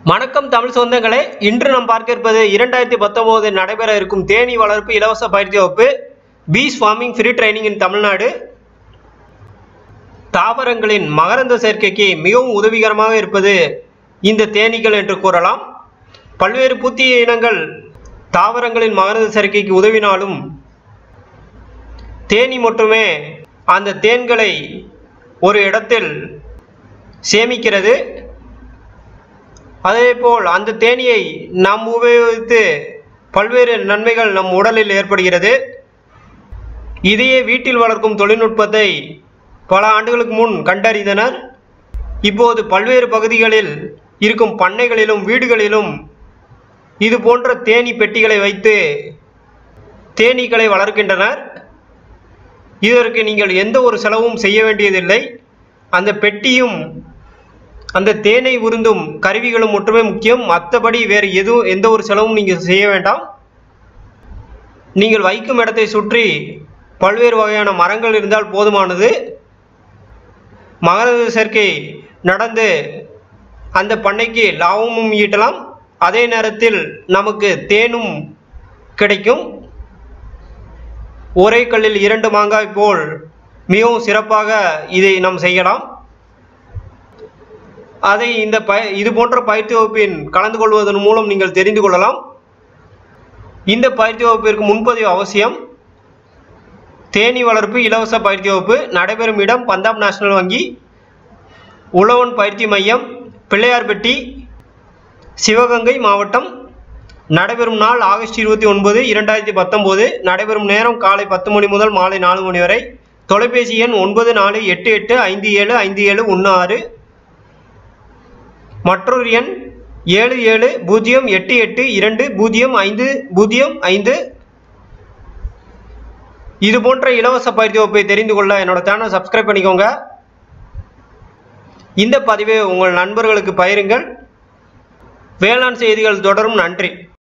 வணக்கம் தமிழ் சொந்தங்களே இன்று நாம் பார்க்க இருப்பது இரண்டாயிரத்தி பத்தொன்பது நடைபெற இருக்கும் தேனீ வளர்ப்பு இலவச பயிற்சி வகுப்பு bee farming free training in Tamil Nadu தாவரங்களின் மகரந்த சேர்க்கைக்கு மிகவும் உதவிகரமாக இருப்பது இந்த தேனீக்கள் என்று கூறலாம் பல்வேறு பூத்திய இனங்கள் தாவரங்களின் மகரந்த சேர்க்கைக்கு உதவினாலும் தேனீ மட்டுமே அந்த தேன்களை ஒரு இடத்தில் சேமிக்கிறது அதேபோல் அந்த தேனீயை நாம் உபயோகித்து பல்வேறு நன்மைகள் நம் உடலில் ஏற்படுகிறது இதையே வீட்டில் வளர்க்கும் தொழில்நுட்பத்தை பல ஆண்டுகளுக்கு முன் கண்டறிந்தனர் இப்போது பல்வேறு பகுதிகளில் இருக்கும் பண்ணைகளிலும் வீடுகளிலும் இது போன்ற தேனீ பெட்டிகளை வைத்து தேனீக்களை வளர்க்கின்றனர் இதற்கு நீங்கள் எந்த ஒரு செலவும் செய்ய வேண்டியதில்லை அந்த பெட்டியும் அந்த தேனை உருந்தும் கருவிகளும் மட்டுமே முக்கியம் மற்றபடி வேறு எதுவும் எந்த ஒரு செலவும் நீங்கள் செய்ய வேண்டாம் நீங்கள் வைக்கும் இடத்தை சுற்றி பல்வேறு வகையான மரங்கள் இருந்தால் போதுமானது மகரந்த சேர்க்கை நடந்து அந்த பண்ணைக்கு லாபமும் ஈட்டலாம் அதே நேரத்தில் நமக்கு தேனும் கிடைக்கும் ஒரே கல்லில் இரண்டு மாங்காய் போல் மிகவும் சிறப்பாக இதை நாம் செய்யலாம் அதை இந்த பய இது போன்ற பயிற்சி வகுப்பின் கலந்து கொள்வதன் மூலம் நீங்கள் தெரிந்து கொள்ளலாம் இந்த பயிற்சி வகுப்பிற்கு முன்பதிவு அவசியம் தேனி வளர்ப்பு இலவச பயிற்சி வகுப்பு நடைபெறும் இடம் பஞ்சாப் நேஷனல் வங்கி உழவன் பயிற்சி மையம் பிள்ளையார்பட்டி சிவகங்கை மாவட்டம் நடைபெறும் நாள் ஆகஸ்ட் இருபத்தி ஒன்பது இரண்டாயிரத்தி பத்தொம்போது நடைபெறும் நேரம் காலை பத்து மணி முதல் மாலை நாலு மணி வரை தொலைபேசி எண் ஒன்பது நாலு எட்டு எட்டு ஐந்து ஏழு ஐந்து ஏழு ஒன்று ஆறு மற்றொரு எண் ஏழு ஏழு பூஜ்ஜியம் எட்டு எட்டு இரண்டு பூஜ்ஜியம் ஐந்து பூஜ்ஜியம் ஐந்து இது போன்ற இலவச பயிற்சி வகுப்பை தெரிந்து கொள்ள என்னோட சேனலை சப்ஸ்கிரைப் பண்ணிக்கோங்க இந்த பதிவை உங்கள் நண்பர்களுக்கு பகிருங்கள் வேளாண் செய்திகள் தொடரும் நன்றி